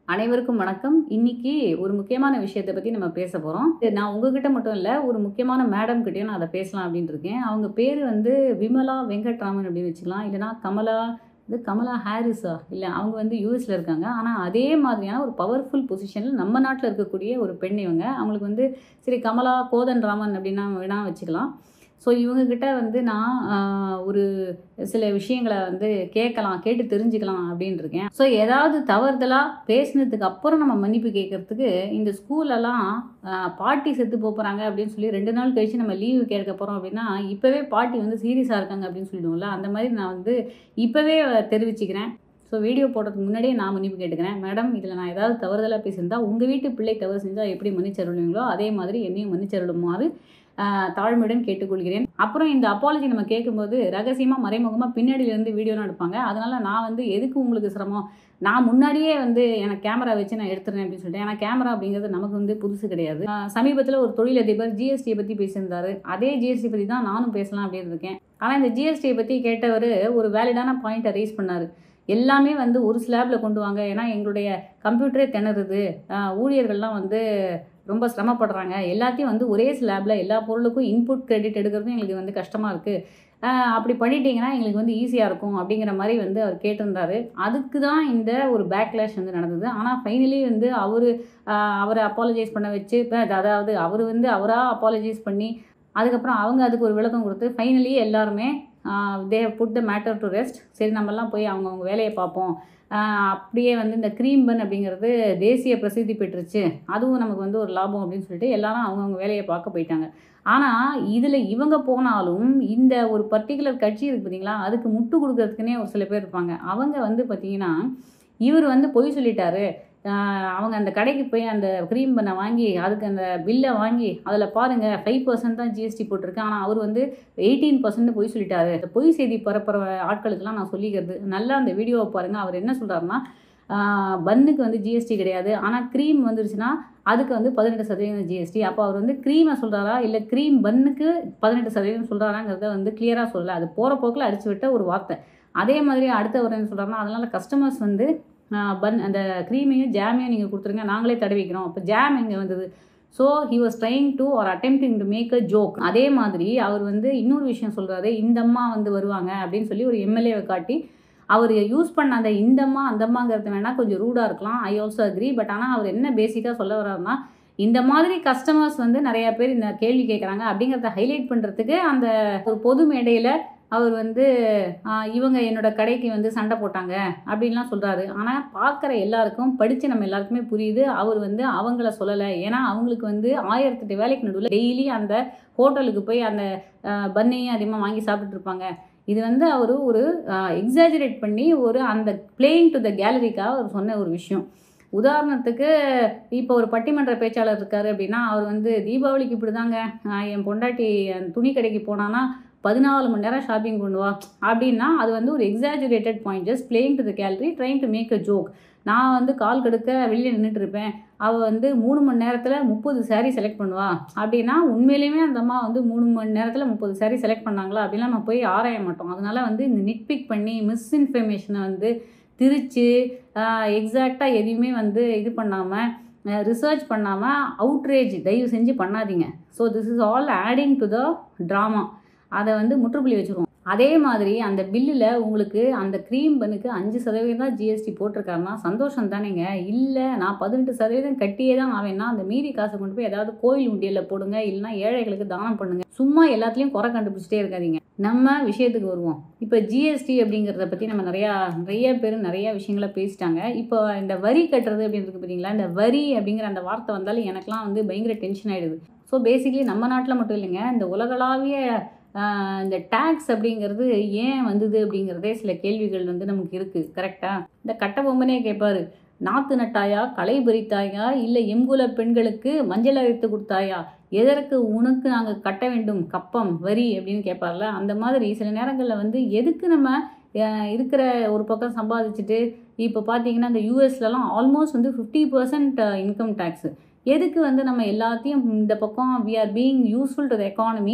அனைவருக்கும் வணக்கம் இன்னைக்கு ஒரு முக்கியமான விஷயத்தை பற்றி நம்ம பேச போகிறோம் நான் உங்ககிட்ட மட்டும் இல்லை ஒரு முக்கியமான மேடம் கிட்டேயும் நான் அதை பேசலாம் அப்படின்ட்டு இருக்கேன் அவங்க பேர் வந்து விமலா வெங்கட்ராமன் அப்படின்னு வச்சுக்கலாம் இல்லைனா கமலா இது கமலா ஹாரிஸா இல்லை அவங்க வந்து யூஎஸில் இருக்காங்க ஆனால் அதே மாதிரியான ஒரு பவர்ஃபுல் பொசிஷனில் நம்ம நாட்டில் இருக்கக்கூடிய ஒரு பெண் இவங்க அவங்களுக்கு வந்து சரி கமலா கோதன் ராமன் அப்படின்னா வேணா வச்சுக்கலாம் ஸோ இவங்கக்கிட்ட வந்து நான் ஆஹ், ஒரு சில விஷயங்களை வந்து கேட்கலாம் கேட்டு தெரிஞ்சுக்கலாம் அப்படின்னு இருக்கேன் ஸோ ஏதாவது தவறுதலாக பேசினதுக்கு அப்புறம் நம்ம மன்னிப்பு கேட்கறதுக்கு இந்த ஸ்கூலெல்லாம் பாட்டி செத்து போகிறாங்க அப்படின்னு சொல்லி ரெண்டு நாள் கழிச்சு நம்ம லீவு கேட்க போகிறோம் அப்படின்னா இப்போவே பாட்டி வந்து சீரியஸாக இருக்காங்க அப்படின்னு சொல்லிடுவோம்ல அந்த மாதிரி நான் வந்து இப்போவே தெரிவிச்சுக்கிறேன் ஸோ வீடியோ போடுறதுக்கு முன்னாடியே நான் மன்னிப்பு கேட்டுக்கிறேன் மேடம் இதில் நான் ஏதாவது தவறுதலாக பேசியிருந்தா உங்கள் வீட்டு பிள்ளை தவறு செஞ்சால் எப்படி மன்னிச்சருளுவீங்களோ அதே மாதிரி என்னையும் மன்னிச்சருளுமாறு ஆஹ், தாழ்மையுடன் கேட்டுக்கொள்கிறேன் அப்புறம் இந்த அப்பாலஜி நம்ம கேட்கும்போது ரகசியமாக மறைமுகமாக பின்னாடியிலேருந்து வீடியோலாம் எடுப்பாங்க அதனால் நான் வந்து எதுக்கு உங்களுக்கு சிரமம் நான் முன்னாடியே வந்து எனக்கு கேமரா வச்சு நான் எடுத்துறேன் அப்படின்னு சொல்லிட்டு ஏன்னா கேமரா அப்படிங்கிறது நமக்கு வந்து புதுசு கிடையாது சமீபத்தில் ஒரு தொழிலதிபர் ஜிஎஸ்டியை பற்றி பேசியிருந்தாரு அதே ஜிஎஸ்டி பற்றி தான் நானும் பேசலாம் அப்படின்னு இருக்கேன் ஆனால் இந்த ஜிஎஸ்டியை பற்றி கேட்டவர் ஒரு வேலிடான பாயிண்ட்டை ரைஸ் பண்ணார் எல்லாமே வந்து ஒரு ஸ்லாபில் கொண்டு வாங்க ஏன்னா எங்களுடைய கம்ப்யூட்டரே திணறுது ஆஹ் ஊழியர்கள்லாம் வந்து ரொம்ப சிரமப்படுறாங்க எல்லாத்தையும் வந்து ஒரே ஸ்லாபில் எல்லா பொருளுக்கும் இன்புட் கிரெடிட் எடுக்கிறதும் எங்களுக்கு வந்து கஷ்டமாக இருக்குது அப்படி பண்ணிட்டீங்கன்னா எங்களுக்கு வந்து ஈஸியாக இருக்கும் அப்படிங்கிற மாதிரி வந்து அவர் கேட்டிருந்தாரு அதுக்கு தான் இந்த ஒரு பேக்லேஷ் வந்து நடந்தது ஆனால் ஃபைனலி வந்து அவர் அவரை அப்பாலஜைஸ் பண்ண வச்சு இப்ப அதாவது அவர் வந்து அவராக அப்பாலஜைஸ் பண்ணி அதுக்கப்புறம் அவங்க அதுக்கு ஒரு விளக்கம் கொடுத்து ஃபைனலி எல்லாருமே they put the matter to rest சரி நம்மலாம் போய் அவங்கவுங்க வேலையை பார்ப்போம் ஆஹ் அப்படியே வந்து இந்த க்ரீம் பன் அப்படிங்கிறது தேசிய பிரசித்தி பெற்றுச்சு அதுவும் நமக்கு வந்து ஒரு லாபம் அப்படின்னு சொல்லிட்டு எல்லாரும் அவங்கவுங்க வேலையை பார்க்க போயிட்டாங்க ஆனால் இதில் இவங்க போனாலும் இந்த ஒரு பர்டிகுலர் கட்சி இருக்குது பார்த்தீங்களா அதுக்கு முட்டு கொடுக்கறதுக்குனே ஒரு சில பேர் இருப்பாங்க அவங்க வந்து பார்த்தீங்கன்னா இவர் வந்து பொய் சொல்லிட்டாரு ஆஹ் அவங்க அந்த கடைக்கு போய் அந்த க்ரீம் பண்ணை வாங்கி அதுக்கு அந்த பில்லை வாங்கி அதில் பாருங்கள் ஃபைவ் பர்சன்ட் தான் ஜிஎஸ்டி போட்டிருக்கு ஆனால் அவர் வந்து எயிட்டீன் பர்சன்ட் பொய் சொல்லிட்டாரு இந்த பொய் செய்தி பரப்புற ஆட்களுக்கெல்லாம் நான் சொல்லிக்கிறது நல்லா அந்த வீடியோவை பாருங்கள் அவர் என்ன சொல்கிறாருன்னா பன்னுக்கு வந்து ஜிஎஸ்டி கிடையாது ஆனால் க்ரீம் வந்துருச்சுன்னா அதுக்கு வந்து பதினெட்டு சதவீதம் ஜிஎஸ்டி அப்போ அவர் வந்து க்ரீமை சொல்கிறாரா இல்லை க்ரீம் பன்னுக்கு பதினெட்டு சதவீதம் சொல்கிறாராங்கிறத வந்து கிளியராக சொல்லலை அது போகிற போக்கில் அடிச்சு விட்ட ஒரு வார்த்தை அதே மாதிரி அடுத்தவர் என்ன சொல்கிறாருன்னா அதனால் கஸ்டமர்ஸ் வந்து பன் அந்த க்ரீமையும் ஜாமையும் நீங்கள் கொடுத்துருங்க நாங்களே தடவிக்கிறோம் அப்போ ஜாம் எங்கே வந்தது so he was trying to or attempting to make a joke அதே மாதிரி அவர் வந்து இன்னொரு விஷயம் சொல்கிறாரு இந்த அம்மா வந்து வருவாங்க அப்படின்னு சொல்லி ஒரு எம்எல்ஏவை காட்டி அவர் யூஸ் பண்ண அந்த இந்தம்மா அந்தம்மாங்கிறது வேணால் கொஞ்சம் ரூடாக இருக்கலாம் ஐ ஆல்சோ அக்ரி பட் ஆனால் அவர் என்ன பேசிக்காக சொல்ல வர்றாருன்னா இந்த மாதிரி கஸ்டமர்ஸ் வந்து நிறைய பேர் இந்த கேள்வி கேட்குறாங்க அப்படிங்கிறத ஹைலைட் பண்ணுறதுக்கு அந்த ஒரு பொது மேடையில் அவர் வந்து ஆஹ், இவங்க என்னோட கடைக்கு வந்து சண்டை போட்டாங்க அப்படின்லாம் சொல்கிறாரு ஆனால் பார்க்குற எல்லாருக்கும் படித்து நம்ம எல்லாருக்குமே புரியுது அவர் வந்து அவங்கள சொல்லலை ஏன்னா அவங்களுக்கு வந்து ஆயிரத்தெட்டு வேலைக்கு நடுவில் டெய்லி அந்த ஹோட்டலுக்கு போய் அந்த ஆஹ், பன்னையும் அதிகமாக வாங்கி சாப்பிட்டுட்டு இருப்பாங்க இது வந்து அவர் ஒரு எக்ஸாஜரேட் பண்ணி ஒரு அந்த பிளேயிங் டு த கேலரிக்காக அவர் சொன்ன ஒரு விஷயம் உதாரணத்துக்கு இப்போ ஒரு பட்டிமன்ற பேச்சாளர் இருக்காரு அப்படின்னா அவர் வந்து தீபாவளிக்கு இப்படி தாங்க என் பொண்டாட்டி அந்த துணி கடைக்கு போனான்னா பதினாலு மணி நேரம் ஷாப்பிங் பண்ணுவா அப்படின்னா அது வந்து ஒரு exaggerated point just playing to the gallery trying to make a joke நான் வந்து கால் கெடுக்க வெளியே நின்றுட்டு இருப்பேன் அவள் வந்து மூணு மணி நேரத்தில் முப்பது saree செலக்ட் பண்ணுவா அப்படின்னா உண்மையிலேயுமே அந்த அம்மா வந்து மூணு மணி நேரத்தில் முப்பது saree செலக்ட் பண்ணாங்களா அப்படிலாம் நம்ம போய் ஆராய மாட்டோம் அதனால வந்து இந்த நிட்பிக் பண்ணி மிஸ்இன்ஃபர்மேஷனை வந்து திரித்து எக்ஸாக்டாக எதையுமே வந்து இது பண்ணாமல் ரிசர்ச் பண்ணாமல் அவுட்ரேஜ் தயவு செஞ்சு பண்ணாதீங்க so this is all adding to the drama அதை வந்து முற்றுப்புள்ளி வச்சுருவோம் அதே மாதிரி அந்த பில்லில் உங்களுக்கு அந்த க்ரீம் பனுக்கு அஞ்சு சதவீதம் தான் ஜிஎஸ்டி போட்டிருக்காருன்னா சந்தோஷம் தானேங்க இல்லை நான் பதினெட்டு சதவீதம் கட்டியே தான் ஆவேன்னா அந்த மீதி காசை கொண்டு போய் ஏதாவது கோயில் உண்டியலில் போடுங்க இல்லைன்னா ஏழைகளுக்கு தானம் பண்ணுங்க சும்மா எல்லாத்துலேயும் குறை கண்டுபிடிச்சிட்டே இருக்காதீங்க நம்ம விஷயத்துக்கு வருவோம் இப்போ ஜிஎஸ்டி அப்படிங்கிறத பற்றி நம்ம நிறையா நிறைய பேர் நிறைய விஷயங்களை பேசிட்டாங்க இப்போ இந்த வரி கட்டுறது அப்படின்றது பார்த்தீங்களா இந்த வரி அப்படிங்கிற அந்த வார்த்தை வந்தாலும் எனக்கெலாம் வந்து பயங்கர டென்ஷன் ஆகிடுது ஸோ பேசிக்கலி நம்ம நாட்டில் மட்டும் இல்லைங்க இந்த உலகளாவிய ஆஹ், இந்த டேக்ஸ் அப்படிங்கிறது ஏன் வந்தது அப்படிங்கிறதே சில கேள்விகள் வந்து நமக்கு இருக்குது கரெக்டாக இந்த கட்டபொம்மனே கேட்பாரு நாத்து நட்டாயா களை பறித்தாயா இல்லை எங்குல பெண்களுக்கு மஞ்சள் அரைத்து கொடுத்தாயா எதற்கு உனக்கு நாங்கள் கட்ட வேண்டும் கப்பம் வரி அப்படின்னு கேட்பார்ல அந்த மாதிரி சில நேரங்களில் வந்து எதுக்கு நம்ம அஹ், இருக்கிற ஒரு பக்கம் சம்பாதிச்சுட்டு இப்போ பார்த்தீங்கன்னா இந்த யூஎஸ்லலாம் ஆல்மோஸ்ட் வந்து ஃபிஃப்டி பர்சன்ட் இன்கம் டேக்ஸு எதுக்கு வந்து நம்ம எல்லாத்தையும் இந்த பக்கம் we are being useful to the economy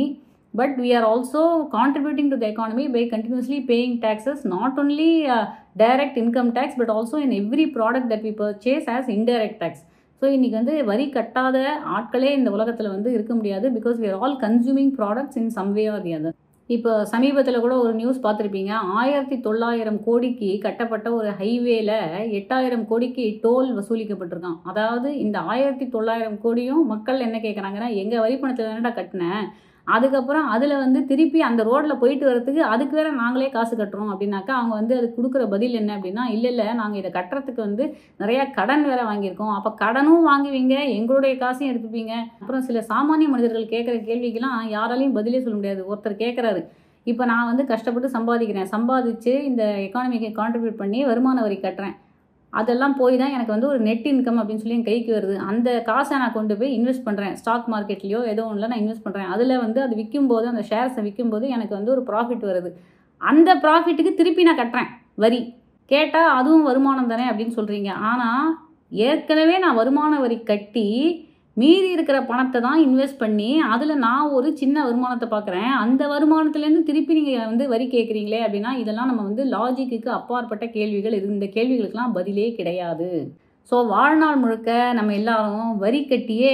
but we are also contributing to the economy by continuously paying taxes not only uh, direct income tax but also in every product that we purchase as indirect tax so இன்றைக்கி வந்து வரி கட்டாத ஆட்களே இந்த உலகத்தில் வந்து இருக்க முடியாது because we are all consuming products in some way or the other இப்போ சமீபத்தில் கூட ஒரு நியூஸ் பார்த்துருப்பீங்க ஆயிரத்தி தொள்ளாயிரம் கோடிக்கு கட்டப்பட்ட ஒரு ஹைவேல எட்டாயிரம் கோடிக்கு டோல் வசூலிக்கப்பட்டிருக்கான் அதாவது இந்த ஆயிரத்தி தொள்ளாயிரம் கோடியும் மக்கள் என்ன கேட்குறாங்கன்னா எங்கள் வரி பணத்தில் தானடா கட்டினேன் அதுக்கப்புறம் அதில் வந்து திருப்பி அந்த ரோட்டில் போயிட்டு வரதுக்கு அதுக்கு வேற நாங்களே காசு கட்டுறோம் அப்படின்னாக்கா அவங்க வந்து அது கொடுக்குற பதில் என்ன அப்படின்னா இல்லை இல்லை நாங்கள் இதை கட்டுறதுக்கு வந்து நிறையா கடன் வேற வாங்கியிருக்கோம் அப்போ கடனும் வாங்குவீங்க எங்களுடைய காசையும் எடுத்துப்பீங்க அப்புறம் சில சாமானிய மனிதர்கள் கேட்குற கேள்விக்கெல்லாம் யாராலையும் பதிலே சொல்ல முடியாது ஒருத்தர் கேட்குறாரு இப்போ நான் வந்து கஷ்டப்பட்டு சம்பாதிக்கிறேன் சம்பாதிச்சு இந்த எக்கானமிக்கு கான்ட்ரிபியூட் பண்ணி வருமான வரி கட்டுறேன் அதெல்லாம் போய் தான் எனக்கு வந்து ஒரு நெட் இன்கம் அப்படின்னு சொல்லி என் கைக்கு வருது அந்த காசை நான் கொண்டு போய் இன்வெஸ்ட் பண்ணுறேன் ஸ்டாக் மார்க்கெட்லேயோ ஏதோ ஒன்றில் நான் இன்வெஸ்ட் பண்ணுறேன் அதில் வந்து அது விற்கும்போது அந்த ஷேர்ஸை விற்கும்போது எனக்கு வந்து ஒரு ப்ராஃபிட் வருது அந்த ப்ராஃபிட்டுக்கு திருப்பி நான் கட்டுறேன் வரி கேட்டால் அதுவும் வருமானம் தானே அப்படின்னு சொல்கிறீங்க ஆனால் ஏற்கனவே நான் வருமான வரி கட்டி மீதி இருக்கிற பணத்தை தான் இன்வெஸ்ட் பண்ணி அதில் நான் ஒரு சின்ன வருமானத்தை பார்க்குறேன் அந்த வருமானத்துலேருந்து திருப்பி நீங்கள் வந்து வரி கேட்குறீங்களே அப்படின்னா இதெல்லாம் நம்ம வந்து லாஜிக்கு அப்பாற்பட்ட கேள்விகள் இது இந்த கேள்விகளுக்கெல்லாம் பதிலே கிடையாது ஸோ வாழ்நாள் முழுக்க நம்ம எல்லாரும் வரி கட்டியே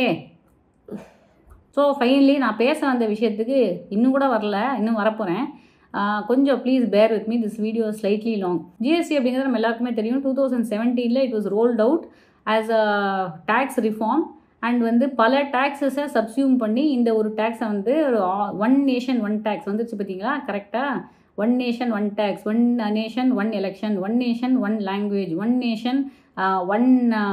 ஸோ ஃபைனலி நான் பேச வந்த விஷயத்துக்கு இன்னும் கூட வரல இன்னும் வரப்போகிறேன் கொஞ்சம் please bear with me this video slightly long GST அப்படிங்கிறது நம்ம எல்லாருக்குமே தெரியும் டூ தௌசண்ட் செவன்டீனில் it was rolled out as a tax reform and வந்து பல டேக்ஸஸை சப்சியூம் பண்ணி இந்த ஒரு டேக்ஸை வந்து ஒரு ஒன் நேஷன் ஒன் டேக்ஸ் வந்துச்சு பார்த்தீங்களா கரெக்டாக one nation one tax one nation one election one nation one language one nation one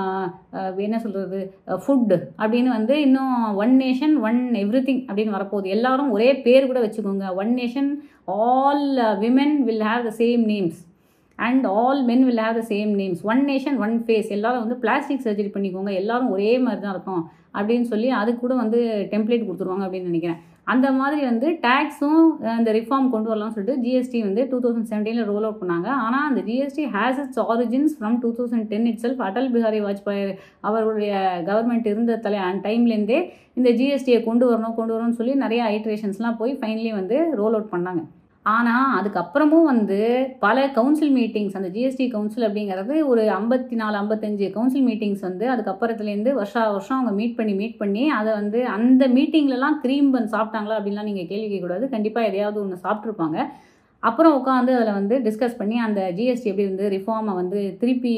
என்ன சொல்கிறது ஃபுட் அப்படின்னு வந்து இன்னும் one nation one everything அப்படின்னு வரப்போகுது எல்லாரும் ஒரே பேர் கூட வச்சுக்கோங்க one nation all women will have the same names and all men will have the same names one nation one face எல்லாரும் வந்து பிளாஸ்டிக் சர்ஜரி பண்ணிக்கோங்க எல்லாரும் ஒரே மாதிரி தான் இருக்கும் அப்படின்னு சொல்லி அதுக்கு கூட வந்து டெம்ப்ளேட் கொடுத்துருவாங்க அப்படின்னு நினைக்கிறேன் அந்த மாதிரி வந்து டேக்ஸும் இந்த ரிஃபார்ம் கொண்டு வரலாம்னு சொல்லிட்டு ஜிஎஸ்டி வந்து டூ தௌசண்ட் செவன்டீனில் ரோல் அவுட் பண்ணாங்க ஆனால் அந்த GST has its origins from two thousand ten itself Atal Bihari Vajpayee அவர்களுடைய கவர்மெண்ட் இருந்த தலை அந்த டைம்லேருந்தே இந்த ஜிஎஸ்டியை கொண்டு வரணும் கொண்டு வரணும்னு சொல்லி நிறைய ஐட்ரேஷன்ஸ்லாம் போய் ஃபைனலி வந்து ரோல் அவுட் பண்ணாங்க ஆனால் அதுக்கப்புறமும் வந்து பல கவுன்சில் மீட்டிங்ஸ் அந்த ஜிஎஸ்டி கவுன்சில் அப்படிங்கிறது ஒரு ஐம்பத்தி நாலு ஐம்பத்தஞ்சு கவுன்சில் மீட்டிங்ஸ் வந்து அதுக்கப்புறத்துலேருந்து வருஷா வருஷம் அவங்க மீட் பண்ணி மீட் பண்ணி அதை வந்து அந்த மீட்டிங்லலாம் க்ரீம் பன் சாப்பிட்டாங்களா அப்படின்லாம் நீங்கள் கேள்வி கேட்கக்கூடாது கண்டிப்பாக எதையாவது ஒன்று சாப்பிட்ருப்பாங்க அப்புறம் உட்காந்து அதில் வந்து டிஸ்கஸ் பண்ணி அந்த ஜிஎஸ்டி எப்படி வந்து ரிஃபார்மை வந்து திருப்பி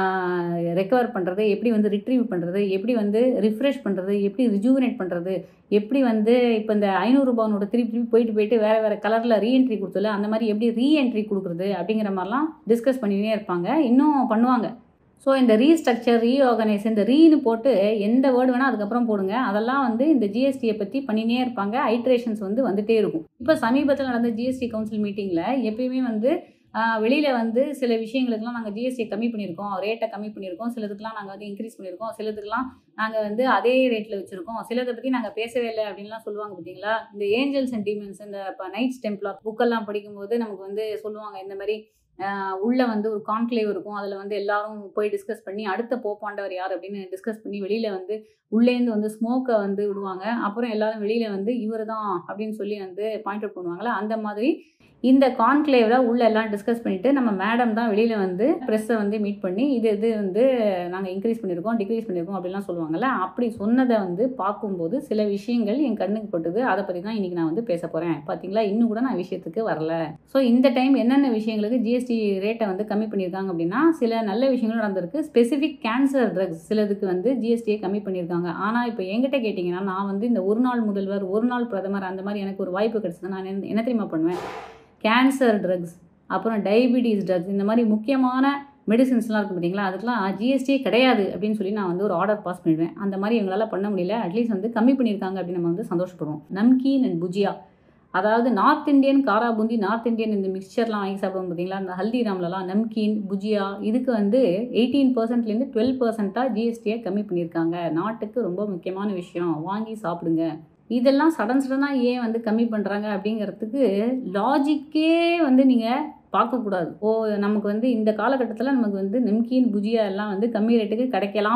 ரெக்கவர் பண்ணுறது எப்படி வந்து ரிட்ரீவ் பண்ணுறது எப்படி வந்து ரிஃப்ரெஷ் பண்ணுறது எப்படி ரிஜூவினேட் பண்ணுறது எப்படி வந்து இப்போ இந்த ஐநூறுரூபானோட திருப்பி திருப்பி போயிட்டு போயிட்டு வேறு வேறு கலரில் ரீஎன்ட்ரி கொடுத்துல அந்த மாதிரி எப்படி ரீஎன்ட்ரி கொடுக்குறது அப்படிங்கிற மாதிரிலாம் டிஸ்கஸ் பண்ணினே இருப்பாங்க இன்னும் பண்ணுவாங்க ஸோ இந்த ரீஸ்ட்ரக்சர் ரீஆர்கனைஸ் இந்த ரீனு போட்டு எந்த வேர்டு வேணால் அதுக்கப்புறம் போடுங்க அதெல்லாம் வந்து இந்த ஜிஎஸ்டியை பற்றி பண்ணினே இருப்பாங்க ஐட்ரேஷன்ஸ் வந்து வந்துகிட்டே இருக்கும் இப்போ சமீபத்தில் நடந்த ஜிஎஸ்டி கவுன்சில் மீட்டிங்கில் எப்பயுமே வந்து வெளியில் வந்து சில விஷயங்களுக்குலாம் நாங்கள் ஜிஎஸ்டியை கம்மி பண்ணியிருக்கோம் ரேட்டை கம்மி பண்ணியிருக்கோம் சிலதுக்கெலாம் நாங்கள் வந்து இன்க்ரீஸ் பண்ணியிருக்கோம் சிலதுக்கெலாம் நாங்கள் வந்து அதே ரேட்டில் வச்சுருக்கோம் சிலதை பற்றி நாங்கள் பேசவே இல்லை அப்படின்லாம் சொல்லுவாங்க பார்த்தீங்களா இந்த ஏஞ்சல்ஸ் அண்ட் டீமன்ஸ் இந்த இப்போ நைட்ஸ் டெம்ப்ளா புக்கெல்லாம் படிக்கும்போது நமக்கு வந்து சொல்லுவாங்க இந்த மாதிரி உள்ளே வந்து ஒரு கான்க்ளேவ் இருக்கும் அதில் வந்து எல்லாரும் போய் டிஸ்கஸ் பண்ணி அடுத்த போப்பாண்டவர் யார் அப்படின்னு டிஸ்கஸ் பண்ணி வெளியில் வந்து உள்ளேருந்து வந்து ஸ்மோக்கை வந்து விடுவாங்க அப்புறம் எல்லாரும் வெளியில் வந்து இவர் தான் அப்படின்னு சொல்லி வந்து பாயிண்ட் அவுட் பண்ணுவாங்களே அந்த மாதிரி இந்த கான்க்ளேவில் உள்ள எல்லாம் டிஸ்கஸ் பண்ணிவிட்டு நம்ம மேடம் தான் வெளியில் வந்து ப்ரெஸ்ஸை வந்து மீட் பண்ணி இது இது வந்து நாங்கள் இன்க்ரீஸ் பண்ணியிருக்கோம் டிக்ரீஸ் பண்ணியிருக்கோம் அப்படிலாம் சொல்லுவாங்கள்ல அப்படி சொன்னதை வந்து பார்க்கும்போது சில விஷயங்கள் என் கண்ணுக்கு பட்டுது அதை பற்றி தான் இன்றைக்கி நான் வந்து பேச போகிறேன் பார்த்தீங்களா இன்னும் கூட நான் விஷயத்துக்கு வரல ஸோ இந்த டைம் என்னென்ன விஷயங்களுக்கு ஜிஎஸ்டி ரேட்டை வந்து கம்மி பண்ணியிருக்காங்க அப்படின்னா சில நல்ல விஷயங்களும் நடந்திருக்கு ஸ்பெசிஃபிக் கேன்சர் ட்ரக்ஸ் சிலதுக்கு வந்து ஜிஎஸ்டியை கம்மி பண்ணியிருக்காங்க ஆனால் இப்போ என்கிட்ட கேட்டிங்கன்னா நான் வந்து இந்த ஒரு நாள் முதல்வர் ஒரு நாள் பிரதமர் அந்த மாதிரி எனக்கு ஒரு வாய்ப்பு கிடச்சது நான் என்ன தெரியுமா பண்ணுவேன் கேன்சர் ட்ரக்ஸ் அப்புறம் டயபிட்டிஸ் ட்ரக்ஸ் இந்த மாதிரி முக்கியமான மெடிசின்ஸ்லாம் இருக்குது பார்த்தீங்களா அதுக்கெலாம் ஜிஎஸ்டியே கிடையாது அப்படின்னு சொல்லி நான் வந்து ஒரு ஆர்டர் பாஸ் பண்ணிடுவேன் அந்த மாதிரி இவங்களால் பண்ண முடியல அட்லீஸ்ட் வந்து கம்மி பண்ணியிருக்காங்க அப்படின்னு நம்ம வந்து சந்தோஷப்படுவோம் நம்கீன் அண்ட் புஜியா அதாவது நார்த் இந்தியன் காரா பூந்தி நார்த் இந்தியன் இந்த மிக்சர்லாம் வாங்கி சாப்பிடுவோம் பார்த்தீங்களா இந்த ஹல்திராம்லலாம் நம்கீன் புஜியா இதுக்கு வந்து எயிட்டீன் பர்சன்ட்லேருந்து டுவெல் பர்சன்ட்டாக ஜிஎஸ்டியை கம்மி பண்ணியிருக்காங்க நாட்டுக்கு ரொம்ப முக்கியமான விஷயம் வாங்கி சாப்பிடுங்க இதெல்லாம் சடன் சடனாக ஏன் வந்து கம்மி பண்ணுறாங்க அப்படிங்கிறதுக்கு லாஜிக்கே வந்து நீங்கள் பார்க்கக்கூடாது ஓ நமக்கு வந்து இந்த காலகட்டத்தில் நமக்கு வந்து நெம்கீன் புஜியா எல்லாம் வந்து கம்மி ரேட்டுக்கு கிடைக்கலாம்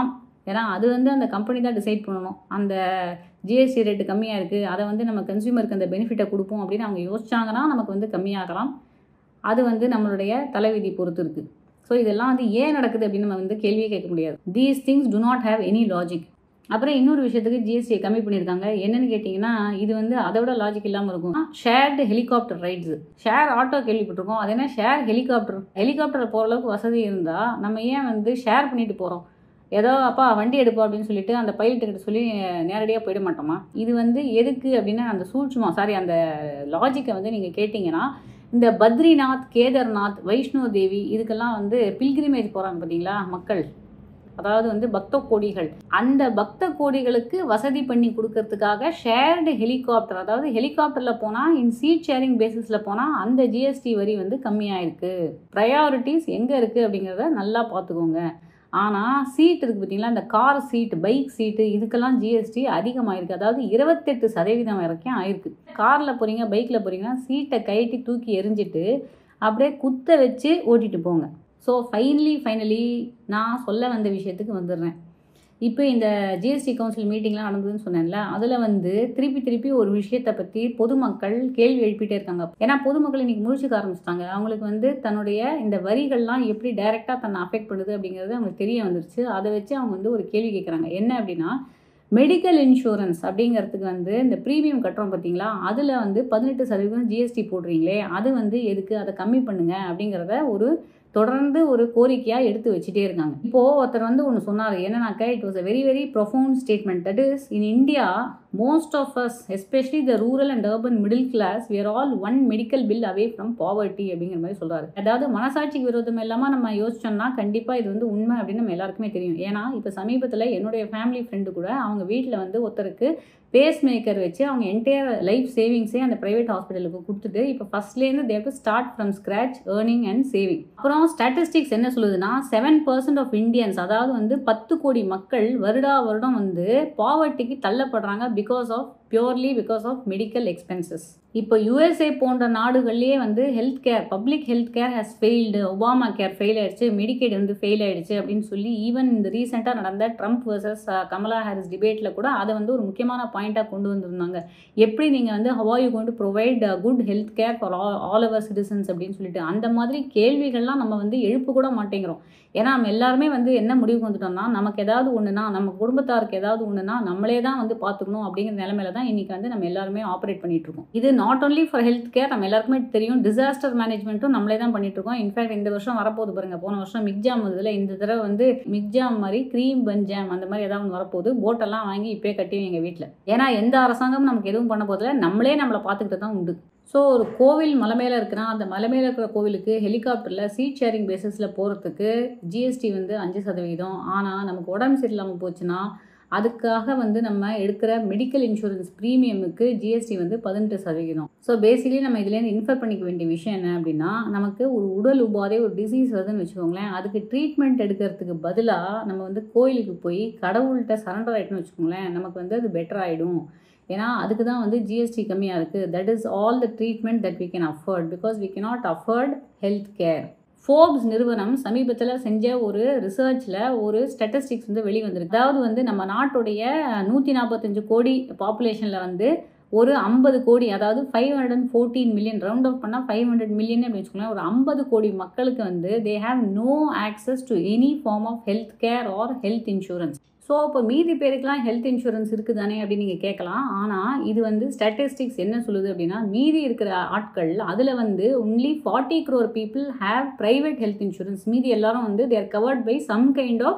ஏன்னா அது வந்து அந்த கம்பெனி தான் டிசைட் பண்ணணும் அந்த ஜிஎஸ்டி ரேட்டு கம்மியாக இருக்குது அதை வந்து நம்ம கன்சியூமருக்கு அந்த பெனிஃபிட்டை கொடுப்போம் அப்படின்னு அவங்க யோசிச்சாங்கன்னா நமக்கு வந்து கம்மியாகலாம் அது வந்து நம்மளுடைய தலைவிதி பொறுத்து இருக்குது ஸோ இதெல்லாம் வந்து ஏன் நடக்குது அப்படின்னு நம்ம வந்து கேள்வியே கேட்க முடியாது these things do not have any logic அப்புறம் இன்னொரு விஷயத்துக்கு ஜிஎஸ்டியை கம்மி பண்ணியிருக்காங்க என்னன்னு கேட்டிங்கன்னா இது வந்து அதோட லாஜிக் இல்லாமல் இருக்கும் shared helicopter rides share auto கேள்விப்பட்டிருக்கோம் அது என்ன ஷேர் ஹெலிகாப்டர் ஹெலிகாப்டர் போகிற அளவுக்கு வசதி இருந்தால் நம்ம ஏன் வந்து ஷேர் பண்ணிட்டு போகிறோம் ஏதோ அப்பா வண்டி எடுப்போம் அப்படின்னு சொல்லிட்டு அந்த பைலட்டுக்கிட்ட சொல்லி நேரடியாக போயிட மாட்டோமா இது வந்து எதுக்கு அப்படின்னா அந்த சூட்சுமா சாரி அந்த லாஜிக்கை வந்து நீங்கள் கேட்டிங்கன்னா இந்த பத்ரிநாத் கேதார்நாத் வைஷ்ணோ தேவி இதுக்கெல்லாம் வந்து பில்கிரிமேஜ் போகிறாங்க பார்த்தீங்களா மக்கள் அதாவது வந்து பக்த கோடிகள் அந்த பக்த கோடிகளுக்கு வசதி பண்ணி கொடுக்கறதுக்காக ஷேர்டு ஹெலிகாப்டர் அதாவது ஹெலிகாப்டரில் போனால் இன் சீட் ஷேரிங் பேசிஸில் போனால் அந்த ஜிஎஸ்டி வரி வந்து கம்மியாக இருக்குது ப்ரையாரிட்டிஸ் எங்கே இருக்குது அப்படிங்கிறத நல்லா பார்த்துக்கோங்க ஆனால் சீட் இருக்குது பார்த்தீங்களா இந்த கார் சீட் பைக் சீட்டு இதுக்கெல்லாம் ஜிஎஸ்டி அதிகமாகிருக்கு அதாவது இருபத்தெட்டு சதவீதம் வரைக்கும் ஆயிருக்கு காரில் போகிறீங்க பைக்கில் போகிறீங்கன்னா சீட்டை கழட்டி தூக்கி எரிஞ்சிட்டு அப்படியே குத்த வச்சு ஓட்டிட்டு போங்க ஸோ ஃபைனலி ஃபைனலி நான் சொல்ல வந்த விஷயத்துக்கு வந்துடுறேன் இப்போ இந்த ஜிஎஸ்டி கவுன்சில் மீட்டிங்லாம் நடந்ததுன்னு சொன்னேன்ல அதில் வந்து திருப்பி திருப்பி ஒரு விஷயத்தை பற்றி பொதுமக்கள் கேள்வி எழுப்பிட்டே இருக்காங்க ஏன்னா பொதுமக்கள் இன்னைக்கு முழிச்சுக்க ஆரம்பிச்சிட்டாங்க அவங்களுக்கு வந்து தன்னுடைய இந்த வரிகள்லாம் எப்படி டைரெக்டாக தன்னை அஃபெக்ட் பண்ணுது அப்படிங்கிறது அவங்களுக்கு தெரிய வந்துருச்சு அதை வச்சு அவங்க வந்து ஒரு கேள்வி கேட்குறாங்க என்ன அப்படின்னா மெடிக்கல் இன்சூரன்ஸ் அப்படிங்கிறதுக்கு வந்து இந்த ப்ரீமியம் கட்டுறோம் பார்த்தீங்களா அதில் வந்து பதினெட்டு சதவீதம் ஜிஎஸ்டி போடுறீங்களே அது வந்து எதுக்கு அதை கம்மி பண்ணுங்க அப்படிங்கிறத ஒரு தொடர்ந்து ஒரு கோரிக்கையாக எடுத்து வச்சுட்டே இருக்காங்க இப்போது ஒருத்தர் வந்து ஒன்று சொன்னார் என்னன்னாக்கா it was a very very profound statement that is in India most of us especially the rural and urban middle class we're all one medical bill away from poverty அப்படிங்கிற மாதிரி சொல்கிறாரு அதாவது மனசாட்சிக்கு விரோதம் இல்லாமல் நம்ம யோசிச்சோம்னா கண்டிப்பாக இது வந்து உண்மை அப்படின்னு நம்ம எல்லாருக்குமே தெரியும் ஏன்னா இப்போ சமீபத்தில் என்னுடைய ஃபேமிலி ஃப்ரெண்டு கூட அவங்க வீட்டில் வந்து ஒருத்தருக்கு பேஸ் மேக்கர் வச்சு அவங்க என்டையர் லைஃப் சேவிங்ஸே அந்த ப்ரைவேட் ஹாஸ்பிட்டலுக்கு கொடுத்துட்டு இப்போ ஃபர்ஸ்ட்லேருந்து they've to start from scratch earning and saving அப்புறம் ஸ்டாட்டிஸ்டிக்ஸ் என்ன சொல்லுதுன்னா செவன் பர்சன்ட் ஆஃப் இந்தியன்ஸ் அதாவது வந்து பத்து கோடி மக்கள் வருடா வருடம் வந்து பாவர்ட்டிக்கு தள்ளப்படுறாங்க because of purely because of medical expenses இப்போ யூஎஸ்ஏ போன்ற நாடுகள்லேயே வந்து health care public health care has failed Obama care fail ஆயிடுச்சு மெடிக்கேட் வந்து ஃபெயில் ஆயிடுச்சு அப்படின்னு சொல்லி ஈவன் இந்த ரீசெண்டாக நடந்த ட்ரம்ப் வர்சஸ் கமலா ஹாரிஸ் டிபேட்டில் கூட அதை வந்து ஒரு முக்கியமான பாயிண்ட்டாக கொண்டு வந்திருந்தாங்க எப்படி நீங்கள் வந்து how are you going to provide good health care for all all our citizens அப்படின்னு சொல்லிட்டு அந்த மாதிரி கேள்விகள்லாம் நம்ம வந்து எழுப்பு கூட மாட்டேங்கிறோம் ஏன்னா நம்ம எல்லாருமே வந்து என்ன முடிவுக்கு வந்துட்டோம்னா நமக்கு ஏதாவது ஒன்றுனா நம்ம குடும்பத்தாருக்கு ஏதாவது ஒன்றுனா நம்மளே தான் வந்து பார்த்துக்கணும் அப்படிங்கிற நிலமையில தான் இன்னைக்கு வந்து நம்ம எல்லாருமே ஆப்ரேட் பண்ணிட்டு இருக்கோம் இது not only for health care நம்ம எல்லாருக்குமே தெரியும் டிசாஸ்டர் மேனேஜ்மெண்ட்டும் நம்மளே தான் பண்ணிட்டு இருக்கோம் இன்ஃபேக்ட் இந்த வருஷம் வரப்போகுது பாருங்க போன வருஷம் மிக்ஜாம் வந்ததுல இந்த தடவை வந்து மிக்ஜாம் மாதிரி க்ரீம் பஞ்சாம் அந்த மாதிரி ஏதாவது ஒன்று வரப்போகுது போட்டெல்லாம் வாங்கி இப்போயே கட்டி எங்கள் வீட்டில் ஏன்னா எந்த அரசாங்கமும் நமக்கு எதுவும் பண்ண போதில்ல நம்மளே நம்மளை பார்த்துக்கிட்டு தான் உண்டு ஸோ ஒரு கோவில் மலை மேலே இருக்குன்னா அந்த மலை மேலே இருக்கிற கோவிலுக்கு ஹெலிகாப்டரில் சீட் ஷேரிங் பேசிஸில் போகிறதுக்கு ஜிஎஸ்டி வந்து அஞ்சு சதவீதம் ஆனால் நமக்கு உடம்பு சரியில்லாமல் போச்சுன்னா அதுக்காக வந்து நம்ம எடுக்கிற மெடிக்கல் இன்சூரன்ஸ் ப்ரீமியமுக்கு ஜிஎஸ்டி வந்து பதினெட்டு சதவீதம் ஸோ பேசிக்கலி நம்ம இதுலேருந்து இன்ஃபர் பண்ணிக்க வேண்டிய விஷயம் என்ன அப்படின்னா நமக்கு ஒரு உடல் உபாதை ஒரு டிசீஸ் வருதுன்னு வச்சுக்கோங்களேன் அதுக்கு ட்ரீட்மெண்ட் எடுக்கிறதுக்கு பதிலாக நம்ம வந்து கோயிலுக்கு போய் கடவுள்கிட்ட சரண்டர் ஆகிட்டோம்னு வச்சுக்கோங்களேன் நமக்கு வந்து அது பெட்டர் ஆகிடும் ஏன்னா அதுக்கு தான் வந்து ஜிஎஸ்டி கம்மியாக இருக்குது that is all the treatment that we can afford because we cannot afford health care Forbes நிறுவனம் சமீபத்தில் செஞ்ச ஒரு ரிசர்ச்சில் ஒரு ஸ்டாட்டிஸ்டிக்ஸ் வந்து வெளிவந்திருக்கு அதாவது வந்து நம்ம நாட்டுடைய நூற்றி நாற்பத்தஞ்சு கோடி பாப்புலேஷனில் வந்து ஒரு ஐம்பது கோடி அதாவது five hundred and fourteen million round off பண்ணால் ஃபைவ் ஹண்ட்ரட் மில்லியன் அப்படின்னு வச்சுக்கோங்களேன் ஒரு ஐம்பது கோடி மக்களுக்கு வந்து they have no access to any form of health care or health insurance so இப்போ மீதி பேருக்குலாம் ஹெல்த் இன்சூரன்ஸ் இருக்குதானே அப்படின்னு நீங்கள் கேட்கலாம் ஆனால் இது வந்து ஸ்டாட்டிஸ்டிக்ஸ் என்ன சொல்லுது அப்படின்னா மீதி இருக்கிற ஆட்கள் அதில் வந்து only forty crore people have private health insurance மீதி எல்லாரும் வந்து they're covered by some kind of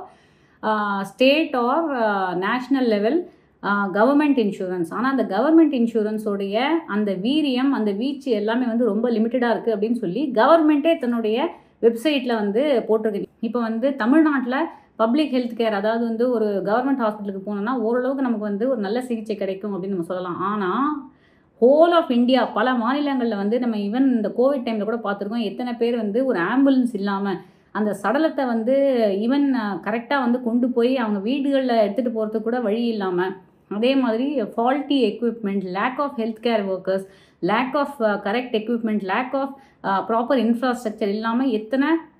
state or national level government insurance ஆனால் அந்த கவர்மெண்ட் இன்சூரன்ஸோடைய அந்த வீரியம் அந்த வீச்சு எல்லாமே வந்து ரொம்ப லிமிட்டடாக இருக்குது அப்படின்னு சொல்லி கவர்மெண்ட்டே தன்னுடைய வெப்சைட்டில் வந்து போட்டிருக்கு இப்போ வந்து தமிழ்நாட்டில் பப்ளிக் ஹெல்த் கேர் அதாவது வந்து ஒரு கவர்மெண்ட் ஹாஸ்பிட்டலுக்கு போனோம்னா ஓரளவுக்கு நமக்கு வந்து ஒரு நல்ல சிகிச்சை கிடைக்கும் அப்படின்னு நம்ம சொல்லலாம் ஆனால் ஹோல் ஆஃப் இந்தியா பல மாநிலங்களில் வந்து நம்ம ஈவன் இந்த கோவிட் டைமில் கூட பார்த்துருக்கோம் எத்தனை பேர் வந்து ஒரு ஆம்புலன்ஸ் இல்லாமல் அந்த சடலத்தை வந்து ஈவன் கரெக்டாக வந்து கொண்டு போய் அவங்க வீடுகளில் எடுத்துகிட்டு போகிறதுக்கு கூட வழி இல்லாமல் அதே மாதிரி faulty equipment lack of health care workers lack of correct equipment lack of proper infrastructure இல்லாமல் எத்தனை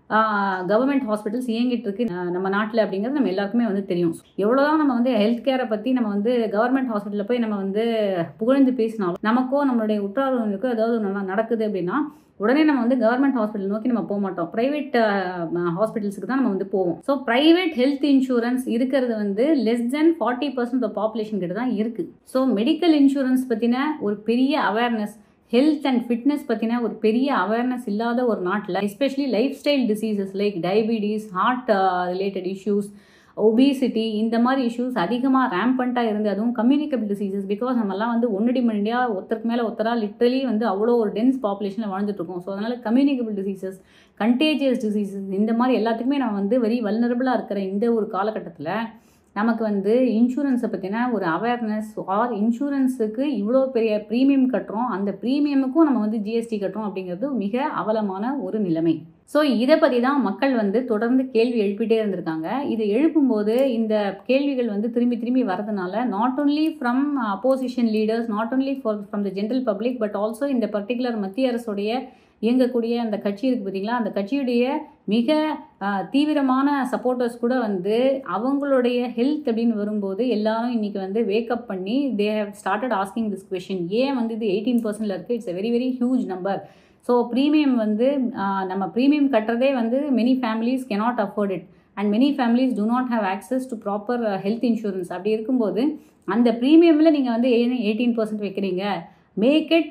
கவர்மெண்ட் ஹாஸ்பிட்டல்ஸ் இயங்கிட்டு இருக்கு அஹ் நம்ம நாட்டில் அப்படிங்கிறது நம்ம எல்லாருக்குமே வந்து தெரியும் எவ்வளோதான் நம்ம வந்து ஹெல்த் கேரை பற்றி நம்ம வந்து கவர்மெண்ட் ஹாஸ்பிட்டலில் போய் நம்ம வந்து புகழ்ந்து பேசினாலும் நமக்கோ நம்மளுடைய உற்றார்களுக்கோ ஏதாவது ஒன்று நடக்குது அப்படின்னா உடனே நம்ம வந்து கவர்மெண்ட் ஹாஸ்பிட்டல் நோக்கி நம்ம போக மாட்டோம் ப்ரைவேட் ஹாஸ்பிட்டல்ஸுக்கு தான் நம்ம வந்து போவோம் ஸோ ப்ரைவேட் ஹெல்த் இன்சூரன்ஸ் இருக்கிறது வந்து less than forty percent of population கிட்ட தான் இருக்குது ஸோ மெடிக்கல் இன்சூரன்ஸ் பற்றின ஒரு பெரிய அவேர்னஸ் ஹெல்த் அண்ட் ஃபிட்னஸ் பற்றின ஒரு பெரிய அவேர்னஸ் இல்லாத ஒரு நாட்டில் especially lifestyle diseases like diabetes heart related issues obesity இந்த மாதிரி இஷ்யூஸ் அதிகமாக ரேம்பண்ட்டாக இருந்து அதுவும் கம்யூனிகபிள் டிசீசஸ் பிகாஸ் நம்மலாம் வந்து ஒன்னடி மணியாக ஒருத்தருக்கு மேலே ஒருத்தரா லிட்டரலி வந்து அவ்வளோ ஒரு டென்ஸ் பாப்புலேஷனில் வாழ்ந்துட்டு இருக்கோம் ஸோ அதனால் கம்யூனிகபிள் டிசீசஸ் கண்டேஜியஸ் டிசீசஸ் இந்த மாதிரி எல்லாத்துக்குமே நம்ம வந்து வெரி வல்னரபுளாக இருக்கிற இந்த ஒரு காலகட்டத்தில் நமக்கு வந்து இன்சூரன்ஸை பற்றின ஒரு அவேர்னஸ் ஆர் இன்சூரன்ஸுக்கு இவ்வளோ பெரிய ப்ரீமியம் கட்டுறோம் அந்த ப்ரீமியமுக்கும் நம்ம வந்து ஜிஎஸ்டி கட்டுறோம் அப்படிங்கிறது மிக அவலமான ஒரு நிலைமை ஸோ இதை பற்றி தான் மக்கள் வந்து தொடர்ந்து கேள்வி எழுப்பிட்டே இருந்திருக்காங்க இதை எழுப்பும்போது இந்த கேள்விகள் வந்து திரும்பி திரும்பி வரதுனால not only from opposition leaders not only for from the general public but also இந்த பர்டிகுலர் மத்திய அரசுடைய இயங்கக்கூடிய அந்த கட்சி இருக்குது பார்த்தீங்களா அந்த கட்சியுடைய மிக ஆஹ், தீவிரமான சப்போர்ட்டர்ஸ் கூட வந்து அவங்களுடைய ஹெல்த் அப்படின்னு வரும்போது எல்லாரும் இன்னைக்கு வந்து வேக்கப் பண்ணி they have started asking this question ஏன் வந்து இது எயிட்டீன் பர்சன்டில் இருக்குது it's a very very huge number so premium வந்து ஆஹ், நம்ம ப்ரீமியம் கட்டுறதே வந்து many families cannot afford it and many families do not have access to proper health insurance அப்படி இருக்கும்போது அந்த ப்ரீமியமில் நீங்கள் வந்து எயிட்டீன் பர்சன்ட் வைக்கிறீங்க make it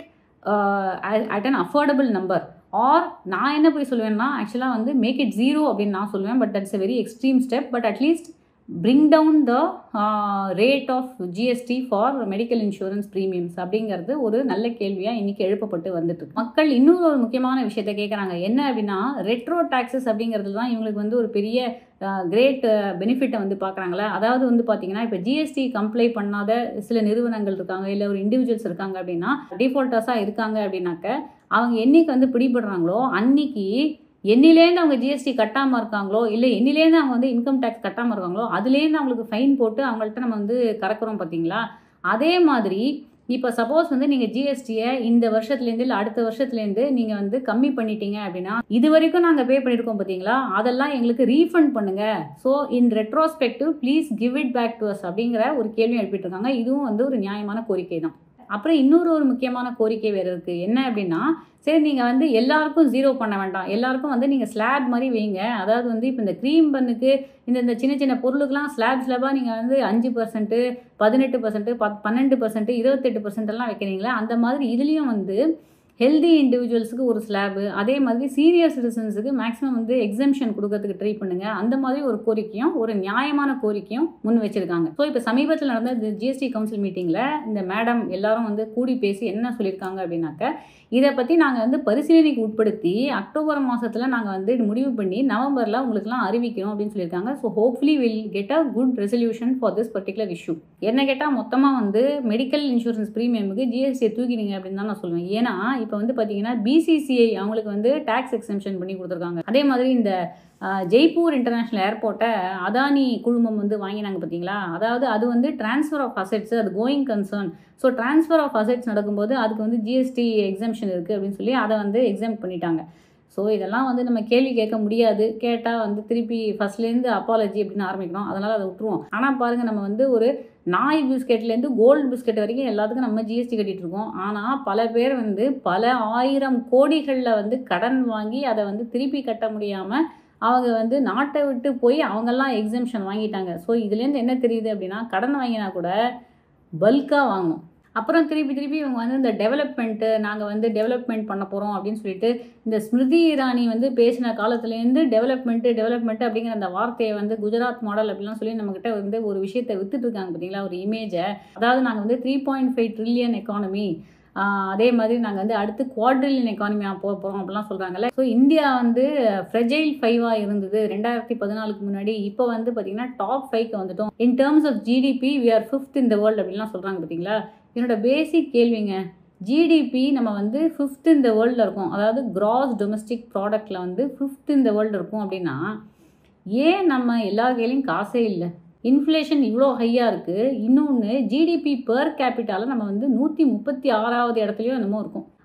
at an affordable number or நான் என்ன போய் சொல்லுவேன்னா ஆக்சுவலாக வந்து மேக் இட் ஜீரோ அப்படின்னு நான் சொல்லுவேன் but that's a very extreme step but at least bring down the rate of GST for medical insurance premiums அப்படிங்கிறது ஒரு நல்ல கேள்வியாக இன்னைக்கு எழுப்பப்பட்டு வந்துட்டு இருக்கு மக்கள் இன்னொரு ஒரு முக்கியமான விஷயத்த கேட்குறாங்க என்ன அப்படின்னா ரெட்ரோ டாக்ஸஸ் அப்படிங்கிறது தான் இவங்களுக்கு வந்து ஒரு பெரிய கிரேட் பெனிஃபிட்டை வந்து பார்க்குறாங்களே அதாவது வந்து பார்த்தீங்கன்னா இப்போ ஜிஎஸ்டி கம்ப்ளை பண்ணாத சில நிறுவனங்கள் இருக்காங்க இல்லை ஒரு இண்டிவிஜுவல்ஸ் இருக்காங்க அப்படின்னா டிஃபால்ட்டர்ஸாக இருக்காங்க அப்படின்னாக்க அவங்க என்னைக்கு வந்து பிடிபடுறாங்களோ அன்னைக்கு என்னிலேருந்து அவங்க ஜிஎஸ்டி கட்டாமல் இருக்காங்களோ இல்லை என்னிலேருந்து அவங்க வந்து இன்கம் டேக்ஸ் கட்டாமல் இருக்காங்களோ அதுலேருந்து அவங்களுக்கு ஃபைன் போட்டு அவங்கள்ட்ட நம்ம வந்து கறக்குறோம் பார்த்தீங்களா அதே மாதிரி இப்போ சப்போஸ் வந்து நீங்கள் ஜிஎஸ்டியை இந்த வருஷத்துலேருந்து இல்லை அடுத்த வருஷத்துலேருந்து நீங்கள் வந்து கம்மி பண்ணிட்டீங்க அப்படின்னா இது வரைக்கும் நாங்கள் பே பண்ணியிருக்கோம் பார்த்தீங்களா அதெல்லாம் எங்களுக்கு ரீஃபண்ட் பண்ணுங்க so in retrospective please give it back to us அப்படிங்கிற ஒரு கேள்வி எழுப்பிட்டு இருக்காங்க இதுவும் வந்து ஒரு நியாயமான கோரிக்கை தான் அப்புறம் இன்னொரு ஒரு முக்கியமான கோரிக்கை வேறு இருக்குது என்ன அப்படின்னா சரி நீங்கள் வந்து எல்லாருக்கும் ஜீரோ பண்ண வேண்டாம் எல்லாருக்கும் வந்து நீங்கள் ஸ்லாப் மாதிரி வைங்க அதாவது வந்து இப்போ இந்த க்ரீம் பண்ணுக்கு இந்த இந்த சின்ன சின்ன பொருளுக்கெல்லாம் ஸ்லாப் ஸ்லாபாக நீங்கள் வந்து அஞ்சு பர்சன்ட்டு பதினெட்டு பர்சன்ட்டு பத் பன்னெண்டு பர்சன்ட்டு இருபத்தெட்டு பர்சன்ட் எல்லாம் வைக்கிறீங்களா அந்த மாதிரி இதுலேயும் வந்து ஹெல்தி இண்டிவிஜுவல்ஸுக்கு ஒரு ஸ்லாபு அதே மாதிரி சீனியர் சிட்டிசன்ஸுக்கு மேக்ஸிமம் வந்து எக்ஸம்ஷன் கொடுக்கறதுக்கு ட்ரை பண்ணுங்க அந்த மாதிரி ஒரு கோரிக்கையும் ஒரு நியாயமான கோரிக்கையும் முன் வச்சிருக்காங்க ஸோ இப்போ சமீபத்தில் நடந்த இந்த ஜிஎஸ்டி கவுன்சில் மீட்டிங்கில் இந்த மேடம் எல்லாரும் வந்து கூடி பேசி என்ன சொல்லியிருக்காங்க அப்படின்னாக்க இதை பற்றி நாங்கள் வந்து பரிசீலனைக்கு உட்படுத்தி அக்டோபர் மாதத்தில் நாங்கள் வந்து முடிவு பண்ணி நவம்பரில் உங்களுக்குலாம் அறிவிக்கிறோம் அப்படின்னு சொல்லியிருக்காங்க so hopefully will get a good resolution for this particular issue என்ன கேட்டால் மொத்தமாக வந்து மெடிக்கல் இன்சூரன்ஸ் ப்ரீமியமுக்கு ஜிஎஸ்டியை தூக்கிடுங்க அப்படின்னு தான் நான் சொல்லுவேன் ஏன்னா இப்போ வந்து பார்த்தீங்கன்னா பிசிசிஐ அவங்களுக்கு வந்து டேக்ஸ் எக்ஸம்ஷன் பண்ணி கொடுத்துருக்காங்க அதே மாதிரி இந்த அஹ், ஜெய்ப்பூர் இன்டர்நேஷ்னல் ஏர்போர்ட்டை அதானி குழுமம் வந்து வாங்கினாங்க பார்த்தீங்களா அதாவது அது வந்து ட்ரான்ஸ்ஃபர் ஆஃப் அசெட்ஸ் அது going concern so transfer of assets நடக்கும்போது அதுக்கு வந்து ஜிஎஸ்டி எக்ஸம்ஷன் இருக்குது அப்படின்னு சொல்லி அதை வந்து எக்ஸாம் பண்ணிட்டாங்க ஸோ இதெல்லாம் வந்து நம்ம கேள்வி கேட்க முடியாது கேட்டால் வந்து திருப்பி ஃபர்ஸ்ட்லேருந்து அப்பாலஜி அப்படின்னு ஆரம்பிக்கணும் அதனால் அதை விட்டுருவோம் ஆனால் பாருங்கள் நம்ம வந்து ஒரு நாய் பிஸ்கெட்லேருந்து கோல்டு பிஸ்கெட் வரைக்கும் எல்லாத்துக்கும் நம்ம ஜிஎஸ்டி கட்டிட்டு இருக்கோம் ஆனால் பல பேர் வந்து பல ஆயிரம் கோடிகளில் வந்து கடன் வாங்கி அதை வந்து திருப்பி கட்ட முடியாமல் அவங்க வந்து நாட்டை விட்டு போய் அவங்கெல்லாம் எக்ஸம்ஷன் வாங்கிட்டாங்க ஸோ இதுலேருந்து என்ன தெரியுது அப்படின்னா கடன் வாங்கினா கூட பல்காக வாங்கணும் அப்புறம் திருப்பி திருப்பி இவங்க வந்து இந்த டெவலப்மெண்ட்டு நாங்கள் வந்து டெவலப்மெண்ட் பண்ண போகிறோம் அப்படின்னு சொல்லிட்டு இந்த ஸ்மிருதி இரானி வந்து பேசின காலத்துலேருந்து டெவலப்மெண்ட்டு டெவலப்மெண்ட் அப்படிங்கிற அந்த வார்த்தையை வந்து குஜராத் மாடல் அப்படிலாம் சொல்லி நம்மக்கிட்ட வந்து ஒரு விஷயத்தை வித்துட்டு இருக்காங்க பார்த்தீங்களா ஒரு இமேஜை அதாவது நாங்கள் வந்து three point five trillion economy அதே மாதிரி நாங்கள் வந்து அடுத்து குவாட்ரிலியன் எக்கானமியாக போக போகிறோம் அப்படிலாம் சொல்கிறாங்கல்ல ஸோ இந்தியா வந்து ஃப்ரெஜைல் ஃபைவாக இருந்தது ரெண்டாயிரத்தி பதினாலுக்கு முன்னாடி இப்போ வந்து பார்த்திங்கன்னா டாப் ஃபைவ்க்கு வந்துட்டோம் in terms of GDP we are fifth இந்த வேர்ல்டு அப்படின்லாம் சொல்கிறாங்க பார்த்தீங்களா என்னோட பேசிக் கேள்விங்க ஜிடிபி நம்ம வந்து ஃபிஃப்த் இந்த வேர்ல்டில் இருக்கோம் அதாவது கிராஸ் டொமஸ்டிக் ப்ராடக்ட்டில் வந்து ஃபிஃப்த் இந்த வேர்ல்டு இருக்கும் அப்படின்னா ஏன் நம்ம எல்லார் கையிலையும் காசே இல்லை இன்ஃப்ளேஷன் இவ்வளோ ஹையாக இருக்குது இன்னொன்று ஜிடிபி பெர் கேபிட்டால நம்ம வந்து நூற்றி முப்பத்தி ஆறாவது இடத்துலையும் என்னமோ இருக்கும்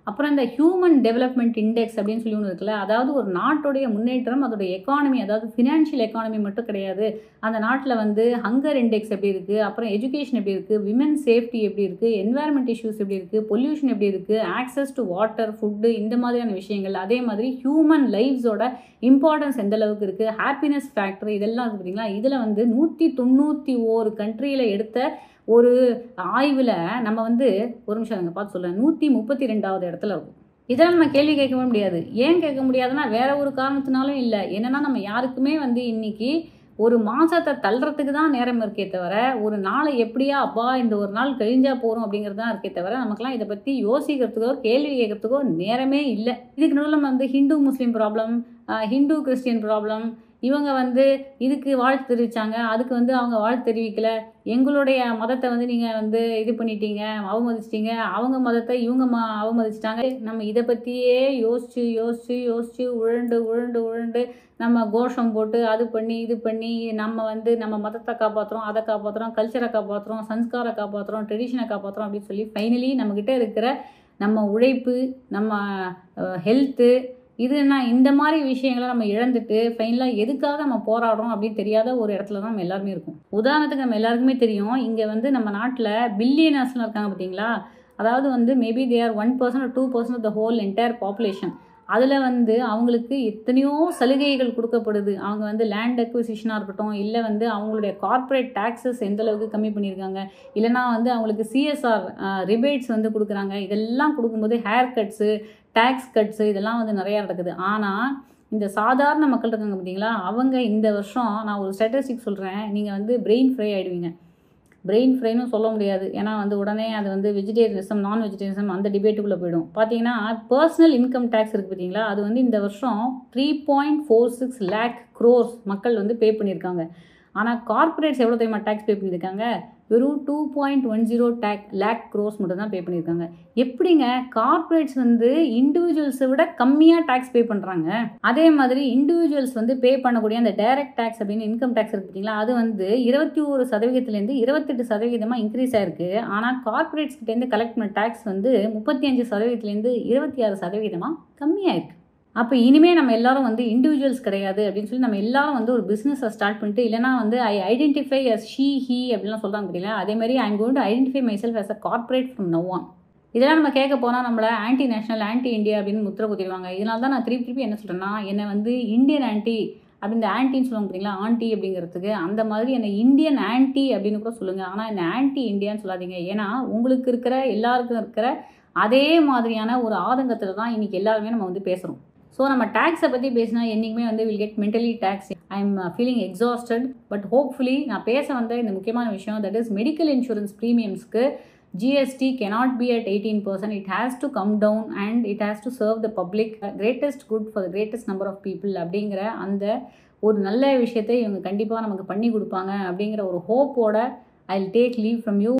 அப்புறம் இந்த ஹியூமன் டெவலப்மெண்ட் இண்டெக்ஸ் அப்படின்னு சொல்லி ஒன்று இருக்குல்ல அதாவது ஒரு நாட்டுடைய முன்னேற்றம் அதோடைய எக்கானமி அதாவது ஃபினான்ஷியல் எக்கானமி மட்டும் கிடையாது அந்த நாட்டில் வந்து ஹங்கர் இண்டெக்ஸ் எப்படி இருக்குது அப்புறம் எஜுகேஷன் எப்படி இருக்குது விமன் சேஃப்டி எப்படி இருக்குது என்வாயர்மெண்ட் இஷ்யூஸ் எப்படி இருக்குது பொல்யூஷன் எப்படி இருக்குது ஆக்சஸ் டு வாட்டர் ஃபுட்டு இந்த மாதிரியான விஷயங்கள் அதே மாதிரி ஹியூமன் லைஃப்ஸோட இம்பார்ட்டன்ஸ் எந்த அளவுக்கு இருக்குது ஹாப்பினஸ் ஃபேக்டர் இதெல்லாம் இருக்குது பார்த்தீங்களா இதில் வந்து நூற்றி தொண்ணூற்றி ஓரு கண்ட்ரியில் எடுத்த ஒரு ஆய்வில் நம்ம வந்து ஒரு நிமிஷம் அங்கே பார்த்து சொல்கிறேன் நூற்றி முப்பத்தி ரெண்டாவது இடத்துல இருக்கும் இதெல்லாம் நம்ம கேள்வி கேட்கவே முடியாது ஏன் கேட்க முடியாதுன்னா வேற ஒரு காரணத்தினாலும் இல்லை என்னன்னா நம்ம யாருக்குமே வந்து இன்னைக்கு ஒரு மாதத்தை தள்ளுறதுக்கு தான் நேரம் இருக்கே தவிர ஒரு நாளை எப்படியா அப்பா இந்த ஒரு நாள் கழிஞ்சா போகிறோம் அப்படிங்கிறது தான் இருக்கே தவிர நமக்குலாம் இதை பற்றி யோசிக்கிறதுக்கோ கேள்வி கேட்கறதுக்கோ நேரமே இல்லை இதுக்கு நடுவில் நம்ம வந்து Hindu Muslim problem Hindu Christian problem இவங்க வந்து இதுக்கு வாழ்த்து தெரிவித்தாங்க அதுக்கு வந்து அவங்க வாழ்த்து தெரிவிக்கல எங்களுடைய மதத்தை வந்து நீங்கள் வந்து இது பண்ணிட்டீங்க அவமதிச்சிட்டீங்க அவங்க மதத்தை இவங்க ம அவமதிச்சிட்டாங்க நம்ம இதை பற்றியே யோசித்து யோசித்து யோசித்து உழண்டு உழண்டு உழண்டு நம்ம கோஷம் போட்டு அது பண்ணி இது பண்ணி நம்ம வந்து நம்ம மதத்தை காப்பாற்றுறோம் அதை காப்பாற்றுறோம் கல்ச்சரை காப்பாற்றுறோம் சன்ஸ்காரை காப்பாற்றுறோம் ட்ரெடிஷனை காப்பாற்றுறோம் அப்படின்னு சொல்லி ஃபைனலி நம்மக்கிட்ட இருக்கிற நம்ம உழைப்பு நம்ம ஹெல்த்து இதுனா இந்த மாதிரி விஷயங்களை நம்ம இழந்துட்டு ஃபைனலாக எதுக்காக நம்ம போராடுறோம் அப்படின்னு தெரியாத ஒரு இடத்துல தான் நம்ம எல்லாருமே இருக்கும் உதாரணத்துக்கு நம்ம எல்லாருக்குமே தெரியும் இங்கே வந்து நம்ம நாட்டில் பில்லியனர்ஸ்லாம் இருக்காங்க பார்த்தீங்களா அதாவது வந்து maybe they are one percent two percent of the whole entire population அதில் வந்து அவங்களுக்கு எத்தனையோ சலுகைகள் கொடுக்கப்படுது அவங்க வந்து லேண்ட் அக்விசிஷனாக இருக்கட்டும் இல்லை வந்து அவங்களுடைய கார்ப்பரேட் டேக்ஸஸ் எந்த அளவுக்கு கம்மி பண்ணியிருக்காங்க இல்லைனா வந்து அவங்களுக்கு சிஎஸ்ஆர் ரிபேட்ஸ் வந்து கொடுக்குறாங்க இதெல்லாம் கொடுக்கும்போது ஹேர் கட்ஸு டேக்ஸ் கட்ஸு இதெல்லாம் வந்து நிறையா நடக்குது ஆனால் இந்த சாதாரண மக்கள் இருக்காங்க பார்த்தீங்களா அவங்க இந்த வருஷம் நான் ஒரு ஸ்டாட்டிஸ்டிக் சொல்கிறேன் நீங்கள் வந்து பிரெயின் ஃப்ரை ஆகிடுவீங்க பிரெயின் ஃப்ரைனும் சொல்ல முடியாது ஏன்னா வந்து உடனே அது வந்து வெஜிடேரியனிசம் நான் வெஜிடேரியனிசம் அந்த டிபேட்டுக்குள்ளே போயிடும் பார்த்தீங்கன்னா பர்சனல் இன்கம் டேக்ஸ் இருக்குது பார்த்தீங்களா அது வந்து இந்த வருஷம் three point four six lakh crores மக்கள் வந்து பே பண்ணியிருக்காங்க ஆனால் கார்ப்பரேட்ஸ் எவ்வளோ தெரியுமா டேக்ஸ் பே பண்ணியிருக்காங்க வெறும் டூ பாயிண்ட் ஒன் ஜீரோ டேக் லேக் க்ரோஸ் மட்டும் தான் பே பண்ணியிருக்காங்க எப்படிங்க கார்ப்பரேட்ஸ் வந்து இண்டிவிஜுவல்ஸை விட கம்மியாக டேக்ஸ் பே பண்ணுறாங்க அதே மாதிரி இண்டிவிஜுவல்ஸ் வந்து பே பண்ணக்கூடிய அந்த டைரக்ட் டேக்ஸ் அப்படின்னு இன்கம் டேக்ஸ் இருக்கு பார்த்தீங்களா அது வந்து இருபத்தி ஒரு சதவீதத்துலேருந்து இருபத்தெட்டு சதவீதமாக இன்க்ரீஸ் ஆயிருக்கு ஆனால் கார்ப்பரேட்ஸ் கிட்டேருந்து கலெக்ட் பண்ண டேக்ஸ் வந்து முப்பத்தி அஞ்சு சதவீதத்துலேருந்து இருபத்தி ஆறு சதவீதமாக கம்மியாயிருக்கு அப்போ இனிமேல் நம்ம எல்லாரும் வந்து இண்டிவிஜுவல்ஸ் கிடையாது அப்படின்னு சொல்லி நம்ம எல்லாரும் வந்து ஒரு பிஸ்னஸை ஸ்டார்ட் பண்ணிட்டு இல்லைனா வந்து I identify as she he அப்படின்லாம் சொல்கிறாங்க பார்த்தீங்களா அதே மாதிரி I am going to identify myself as a corporate from now on இதெல்லாம் நம்ம கேட்க போனால் நம்மளை ஆன்டி நேஷனல் ஆன்டி இந்தியா அப்படின்னு முத்திர குத்திடுவாங்க இதனால தான் நான் திருப்பி திருப்பி என்ன சொல்கிறேன்னா என்னை வந்து இந்தியன் ஆன்டி அப்படி இந்த ஆன்டின்னு சொல்லுவாங்க பார்த்தீங்களா ஆன்டி அப்படிங்கிறதுக்கு அந்த மாதிரி என்னை இந்தியன் ஆன்டி அப்படின்னு கூட சொல்லுங்கள் ஆனால் என்ன ஆன்டி இந்தியான்னு சொல்லாதீங்க ஏன்னா உங்களுக்கு இருக்கிற எல்லாருக்கும் இருக்கிற அதே மாதிரியான ஒரு ஆதங்கத்தில் தான் இன்றைக்கி எல்லாருமே நம்ம வந்து பேசுகிறோம் ஸோ நம்ம டேக்ஸை பற்றி பேசினா என்றைக்குமே வந்து will get mentally taxed I am feeling exhausted but hopefully நான் பேச வந்த இந்த முக்கியமான விஷயம் தட் இஸ் மெடிக்கல் இன்சூரன்ஸ் ப்ரீமியம்ஸ்க்கு GST cannot be at 18%. It has to come down and it has to serve the public greatest good for the greatest number of people அப்படிங்கிற அந்த ஒரு நல்ல விஷயத்தை இவங்க கண்டிப்பாக நமக்கு பண்ணி கொடுப்பாங்க அப்படிங்கிற ஒரு ஹோப்போட I take leave from you